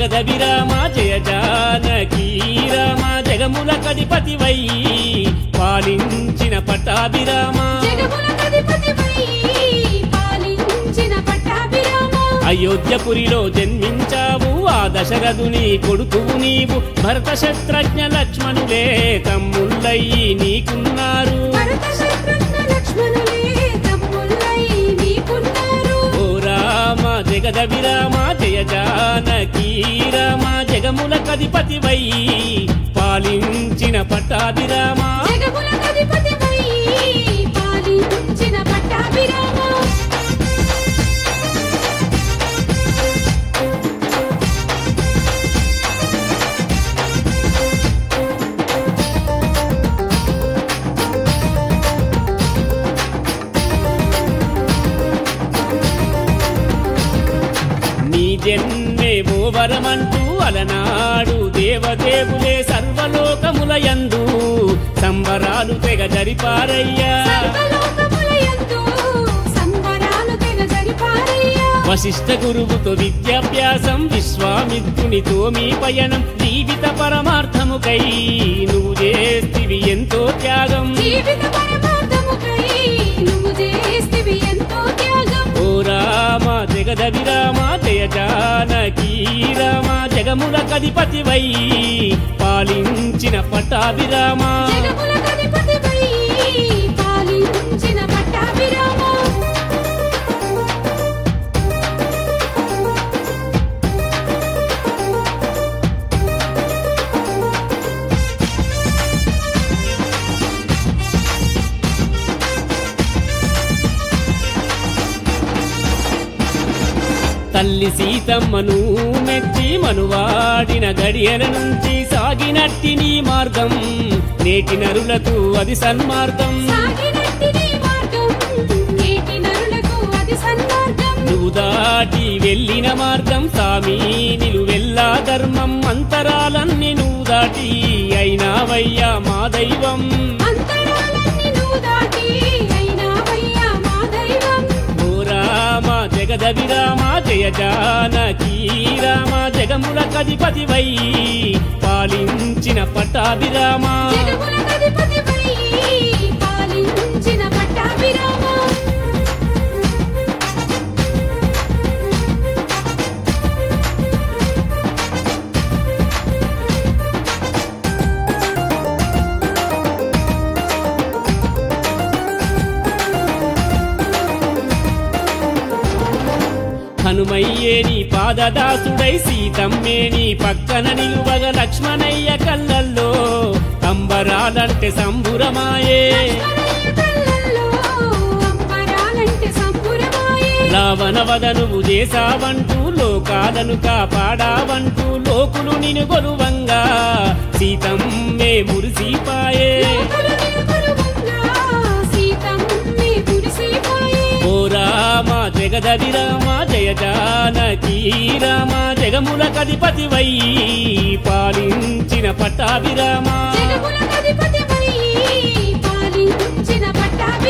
జగదభిరామ జయ జానకీ రామ జగముల కధిపతివై పాలించిన పట్టాభిరామ జగములకధిపతివై పాలించిన పట్టాభిరామ అయోధ్యపురిలో జన్మించావు ఆ దశరథుని కొడుకువు నీవు భరత శత్రుఘ్న లక్ష్మణులే తమ్ముళ్ళయి నీకున్నారు భరత శత్రుఘ్న లక్ష్మణులే తమ్ముళ్ళై నీకున్నారు ఓ రామ జగదభిరామ జయ జానకీ రామ జగముల కధిపతివై పాలించిన పట్టాభిరామ జగములకధిపతివై పాలించిన పట్టాభిరామ నీ జన్మే వరమంటూ అలనాడు దేవదేవులే సర్వలోకముల యందు సంబరాలు తెగ జరిపారయ్యా సర్వలోకములయందు సంబరాలు తెగ జరిపారయ్యా వశిష్ఠ గురువుతో విద్యాభ్యాసం విశ్వామిత్రునితో మీ పయనం జీవిత పరమార్థముకై నువ్వు చేస్తివి ఎంతో త్యాగం జీవిత పరమార్థముకై నువ్వు చేస్తివి ఎంతో త్యాగం ఓ రామ జగదభిరామ జయ జానకీ రామ జగముల కధిపతివై పాలించిన పట్టాభిరామ జగములకధిపతివై పాలించిన పట్టాభిరామ తల్లి సీతమ్మను మెచ్చి మనువాడిన గడియల నుంచి సాగినట్టి నీ మార్గం నేటి నరులకు అది సన్మార్గం సాగినట్టి నీ మార్గం నేటి నరులకు అది సన్మార్గం నువ్వు దాటి వెళ్ళిన మార్గం సామి నిలువెల్లా ధర్మం అంతరాలన్నీ నువ్వు దాటి అయినావయ్యా మా దైవం అంతరాలన్నీ నువ్వు దాటి అయినావయ్యా మా దైవం ఓ రామ జగదభిరామ జయ జానకీ రామ జగముల కధిపతివై పాలించిన పట్టాభిరామ జగములకధిపతివై పాలించిన పట్టాభిరామ హనుమయ్యే నీ పాదదాసుడై సీతమ్మే నీ పక్కన నిలువగ లక్ష్మణయ్య కళ్ళల్లో అంబరాలంటే సంబురమాయే లక్ష్మణయ్య కళ్ళల్లో అంబరాలంటే సంబురమాయే రావణ వదనువు చేసావంటూ లోకాలను కాపాడావంటూ లోకులు నిను గొలువంగా సీతమ్మే మురిసిపాయే లోకులు నిలుకొలువంగా సీతమ్మే మురిసిపోయే ఓ రామ జగదది రామ జయ జానకీ రామ జగముల కధిపతివై పాలించిన పట్టాభిరామ జగములకధిపతివై పాలించిన పట్టాభిరామ